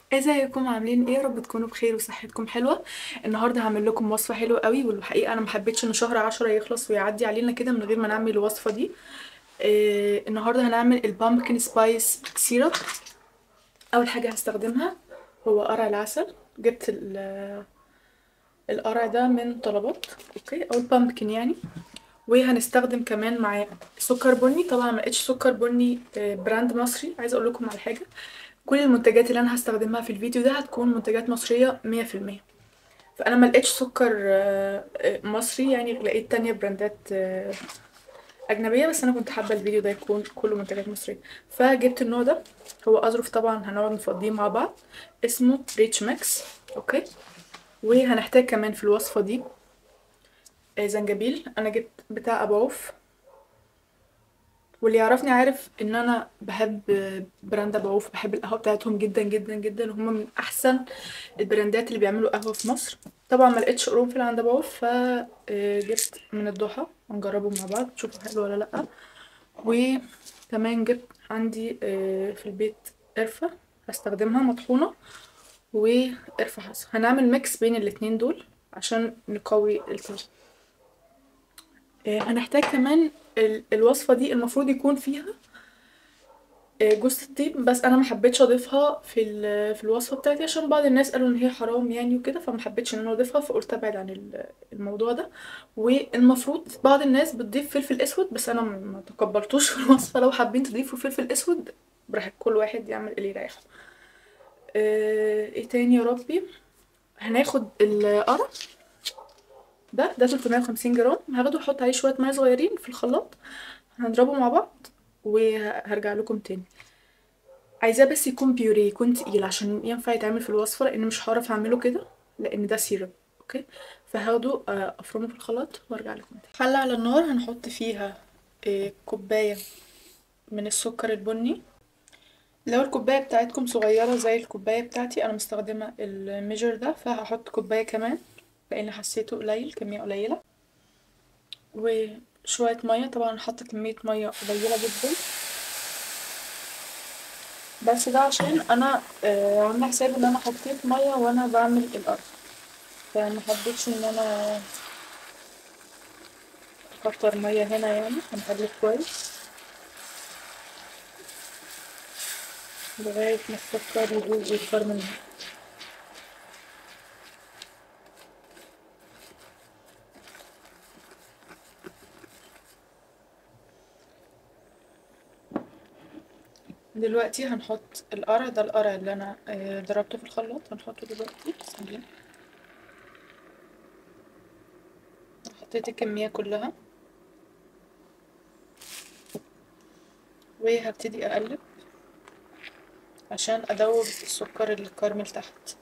ازيكم عاملين ايه يا رب تكونوا بخير وصحتكم حلوه النهارده هعمل لكم وصفه حلوه قوي والحقيقه انا ما حبيتش ان شهر عشرة يخلص ويعدي علينا كده من غير ما نعمل الوصفه دي إيه النهارده هنعمل البامبكن سبايس سيرب اول حاجه هستخدمها هو قرع العسل جبت ال- القرع ده من طلبات اوكي او البامبكن يعني وهنستخدم كمان معاه سكر بني طبعا ما لقيتش سكر بني آه، براند مصري عايزه اقول لكم على حاجه كل المنتجات اللي انا هستخدمها في الفيديو ده هتكون منتجات مصريه 100% فانا ما لقيتش سكر آه، آه، مصري يعني لقيت تانية براندات آه، اجنبيه بس انا كنت حابه الفيديو ده يكون كله منتجات مصريه فجبت النوع ده هو اظرف طبعا هنقعد نفضيه مع بعض اسمه ريتش ماكس اوكي وهنحتاج كمان في الوصفه دي آه، زنجبيل انا جبت بتاع ابو عوف واللي يعرفني عارف ان انا بحب براند ابو عوف بحب القهوه بتاعتهم جدا جدا جدا وهم من احسن البراندات اللي بيعملوا قهوه في مصر طبعا ما لقيتش قرنفل عند ابو عوف فجبت من الضحى هنجربه مع بعض نشوفه حلو ولا لا وكمان جبت عندي آه، في البيت قرفه هستخدمها مطحونه وقرفه حصى هنعمل ميكس بين الاتنين دول عشان نقوي الطعم آه، هنحتاج كمان ال- الوصفة دي المفروض يكون فيها آه، جوز الطيب بس انا ما حبيتش اضيفها في ال- في الوصفة بتاعتي عشان بعض الناس قالوا ان هي حرام يعني وكده فما حبيتش ان انا اضيفها فقلت ابعد عن ال- الموضوع ده والمفروض بعض الناس بتضيف فلفل اسود بس انا ما ما تقبلتوش في الوصفة لو حابين تضيفوا فلفل اسود براحتك كل واحد يعمل اللي يريحه آه، ايه تاني يا ربي هناخد القرع ده ده 350 جرام هاخده احط عليه شويه ميه صغيرين في الخلاط هنضربه مع بعض وهرجع لكم تاني عايزاه بس يكون بيوري يكون تقيل عشان ينفع يتعمل في الوصفه لان مش هعرف اعمله كده لان ده سيرب اوكي فهاخده آه، افرمه في الخلاط وارجع لكم تاني حله على النار هنحط فيها آه، كوبايه من السكر البني لو الكوبايه بتاعتكم صغيره زي الكوبايه بتاعتي انا مستخدمه الميجر ده فهحط كوبايه كمان لان حسيته قليل كميه قليله وشويه ميه طبعا حاطه كميه ميه قليله جدا بس ده عشان انا آه، عامله حساب ان انا حطيت ميه وانا بعمل القرع فما حبيتش ان انا اكتر ميه هنا يعني هنقلب كويس لغايه ما السكر يدوب ويتكرمل دلوقتي هنحط القرع ده القرع اللي انا آه، ضربته في الخلاط هنحطه دلوقتي بسم الله حطيت الكمية كلها وهبتدي اقلب عشان ادوب السكر اللي كارمل تحت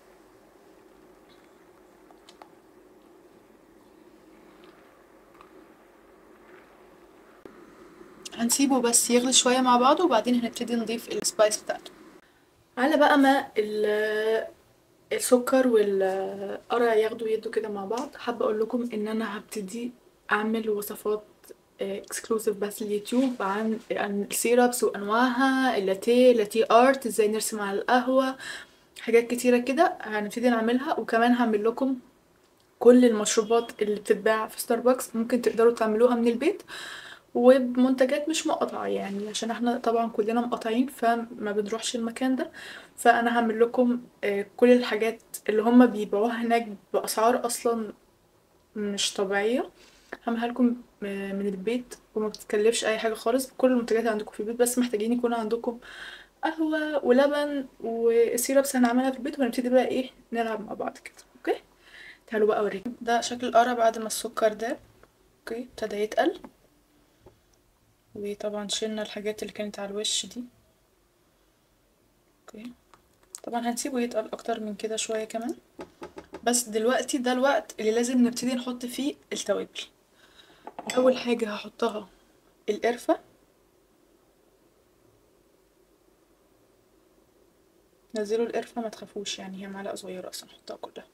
هنسيبه بس يغلي شوية مع بعضه وبعدين هنبتدي نضيف السبايس بتاعته على بقى ما ال- السكر والقرع ياخدوا يدوا كده مع بعض حابة اقول لكم ان انا هبتدي اعمل وصفات اكسكلوسيف بس اليوتيوب عن عن السيرابس وانواعها اللاتيه لاتيه ارت ازاي نرسم على القهوة حاجات كتيرة كده هنبتدي نعملها وكمان هعمل لكم كل المشروبات اللي بتتباع في ستاربكس ممكن تقدروا تعملوها من البيت وبمنتجات مش مقاطعة يعني عشان احنا طبعا كلنا مقاطعين فما بنروحش المكان ده فانا هعمل لكم آه، كل الحاجات اللي هما بيبيعوها هناك باسعار اصلا مش طبيعية هعملها لكم آه، من البيت وما بتكلفش اي حاجة خالص كل المنتجات عندكم في البيت بس محتاجين يكون عندكم قهوة ولبن والسيرابس هنعملها في البيت وهنبتدي بقى ايه نلعب مع بعض كده اوكي تعالوا بقى اوريكم ده شكل القرع بعد ما السكر ده اوكي ابتدى يتقل وطبعا شلنا الحاجات اللي كانت على الوش دي اوكي طبعا هنسيبه يتقل اكتر من كده شوية كمان بس دلوقتي ده الوقت اللي لازم نبتدي نحط فيه التوابل اول حاجة هحطها القرفة نزلوا القرفة ما تخافوش يعني هي معلقة صغيرة اصلا نحطها كلها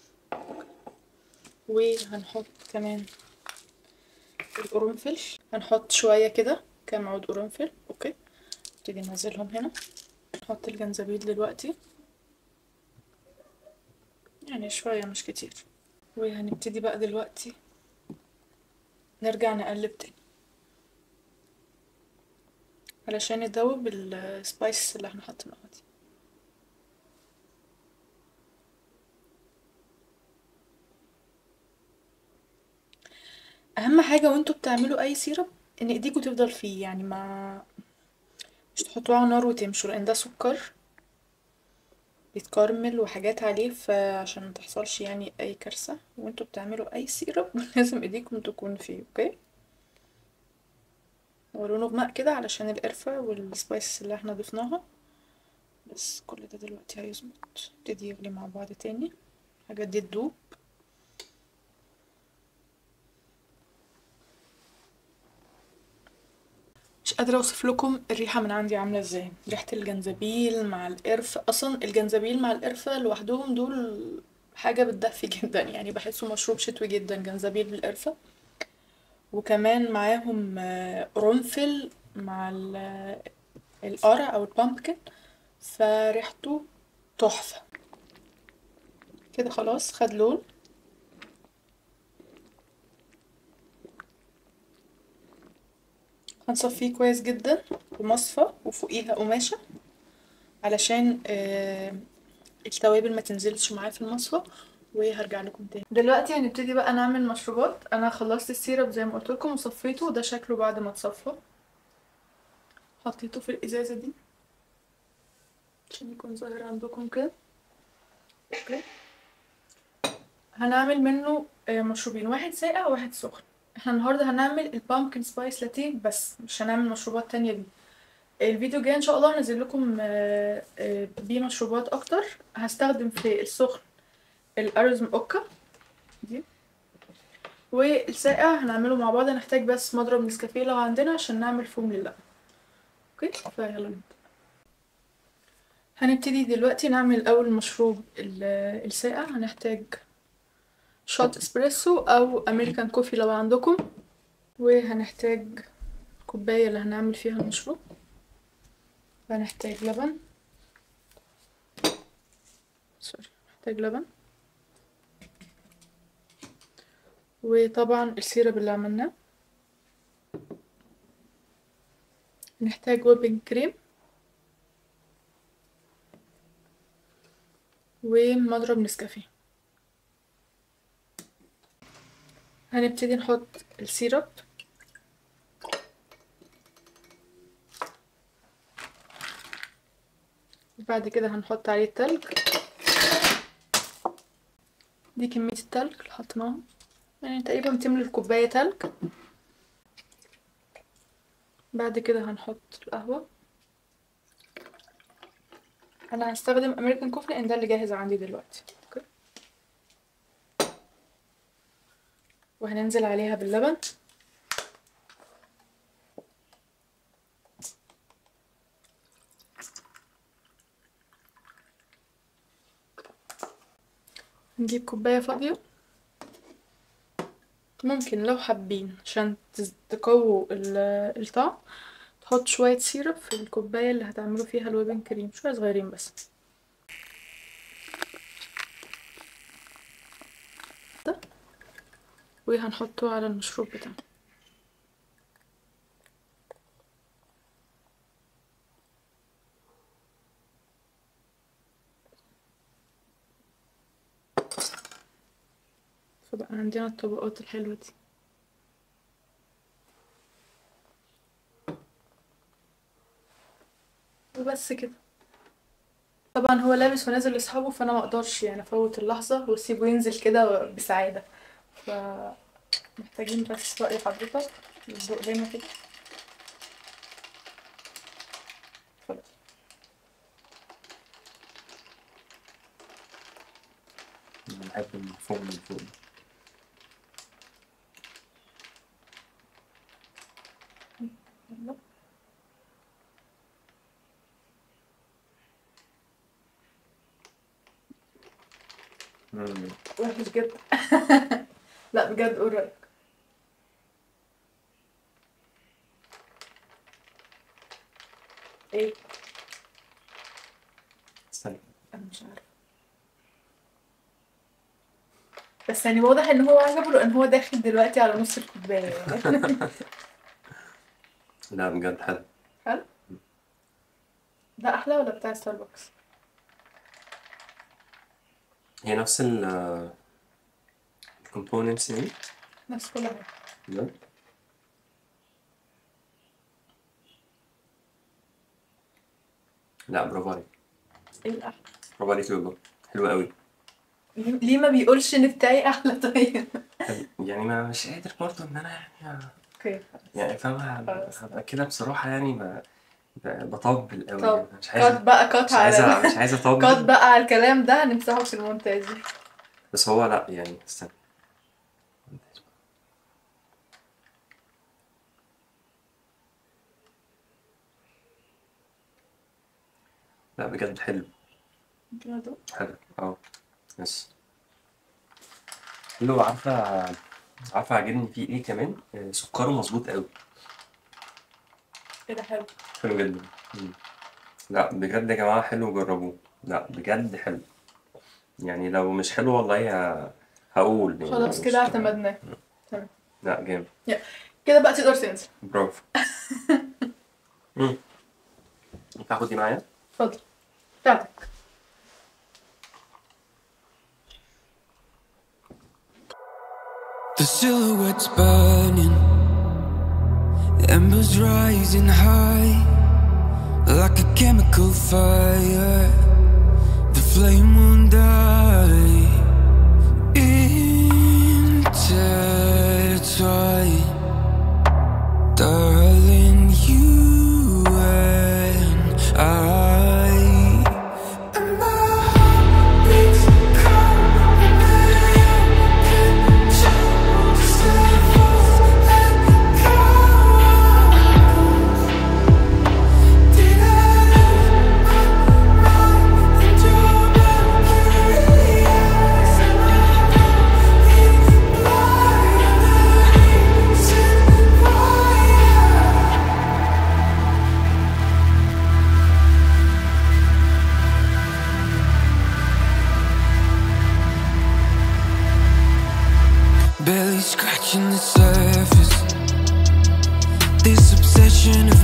وهنحط كمان القرنفل هنحط شوية كده كام عود قرنفل اوكي نبتدي ننزلهم هنا نحط الجنزبيل دلوقتي يعني شوية مش كتير وهنبتدي بقى دلوقتي نرجع نقلب تاني علشان يدوب السبايسز اللي احنا حاطينها دي اهم حاجة وانتوا بتعملوا اي سيرب ان ايديكوا تفضل فيه يعني ما مش تحطوه على النار وتمشوا لان ده سكر بيتكرمل وحاجات عليه فعشان متحصلش يعني اي كارثة وانتوا بتعملوا اي سيرب لازم ايديكم تكون فيه اوكي هو لونه غمق كده علشان القرفة والسبايسز اللي احنا ضفناها بس كل ده دلوقتي هيظبط يبتدي يغلي مع بعض تاني الحاجات دي تدوب مش قادرة اوصف لكم الريحة من عندي عاملة ازاي ريحة الجنزبيل مع القرفة اصلا الجنزبيل مع القرفة لوحدهم دول حاجة بتدفي جدا يعني بحسه مشروب شتوي جدا جنزبيل بالقرفة وكمان معاهم آه، قرنفل مع ال- القرع او البامبكن فريحته تحفة كده خلاص خد لون هنصفيه كويس جدا بمصفى وفوقيها قماشة علشان آه، التوابل ما تنزلش معاه في المصفى وهرجع لكم تاني دلوقتي هنبتدي بقى نعمل مشروبات انا خلصت السيرب زي ما قلت لكم وصفيته وده شكله بعد ما اتصفى حطيته في الازازة دي عشان يكون ظاهر عندكم كده اوكي هنعمل منه آه، مشروبين واحد ساقع وواحد سخن احنا النهارده هنعمل البامكن سبايس لاتيه بس مش هنعمل مشروبات تانية بيه الفيديو الجاي ان شاء الله هنزل لكم آه، آه، بيه مشروبات اكتر هستخدم في السخن الارزم اوكا دي والساقع هنعمله مع بعض هنحتاج بس مضرب نسكافيه لو عندنا عشان نعمل فوم للبن اوكي فيلا نبدأ هنبتدي دلوقتي نعمل اول مشروب ال- الساقع هنحتاج شوت اسبريسو او امريكان كوفي لو عندكم وهنحتاج كوباية اللي هنعمل فيها المشروب هنحتاج لبن سوري محتاج لبن وطبعا السيرب اللي عملناه نحتاج ويبنج كريم ومضرب نسكافيه هنبتدي نحط السيرب وبعد كده هنحط عليه التلج دي كمية التلج اللي حطيناها يعني تقريبا بتملي الكوباية تلج بعد كده هنحط القهوة انا هستخدم امريكان كوفي لان ده اللي جاهز عندي دلوقتي اوكي وهننزل عليها باللبن نجيب كوباية فاضية ممكن لو حابين عشان تز- تقووا ال- الطعم تحط شوية سيرب في الكوباية اللي هتعملوا فيها الويبنج كريم شوية صغيرين بس ده وهنحطه على المشروب بتاعنا فبقى عندنا الطبقات الحلوة دي وبس كده طبعا هو لابس ونازل لاصحابه فانا ما اقدرش يعني افوت اللحظه واسيبه ينزل كده بسعاده ف محتاجين بس رأي حضرتك الذوق هنا كده اتفضل أنا بحب الفوم من فوق يلا مم. وحش جدا لا بجد قول رأيك ايه استنى انا مش عارفه بس يعني واضح ان هو عجبه لان هو داخل دلوقتي على نص الكوبايه يعني لا بجد حلو ده احلى ولا بتاع ستاربكس هي نفس ال الكومبوننتس دي نفس كل حاجه بجد لا برافو عليك ايه الاحلى برافو عليك والله حلو قوي ليه ليه ما بيقولش ان بتاعي احلى طيب حلو. يعني ما مش قادر برضه ان انا يعني اوكي يعني فاهمة خلاص. هبقى كده بصراحة يعني ب... ب- بطبل قوي طب يعني مش كات عايز بقى كات مش عايز على مش عايز كات اطبل بقى على الكلام ده هنمسحه في المونتاج بس هو لا يعني استنى لا بجد حلو ممكن أدوق؟ حلو اه يس حلو عارفة عارفة عاجبني فيه ايه كمان آه، سكره مظبوط قوي ايه ده حلو حلو جدا مم. لا بجد يا جماعة حلو جربوه لا بجد حلو يعني لو مش حلو والله ه- هقول يعني خلاص مش- كده اعتمدناه تمام لا جامد كده بقى تقدر تنزل برافو مم. تاخد دي معايا اتفضل بتاعتك The silhouette's burning, embers rising high like a chemical fire. The flame won't die. Intertwine, darling, you and I. And my heart beats coming Barely scratching the surface. This obsession of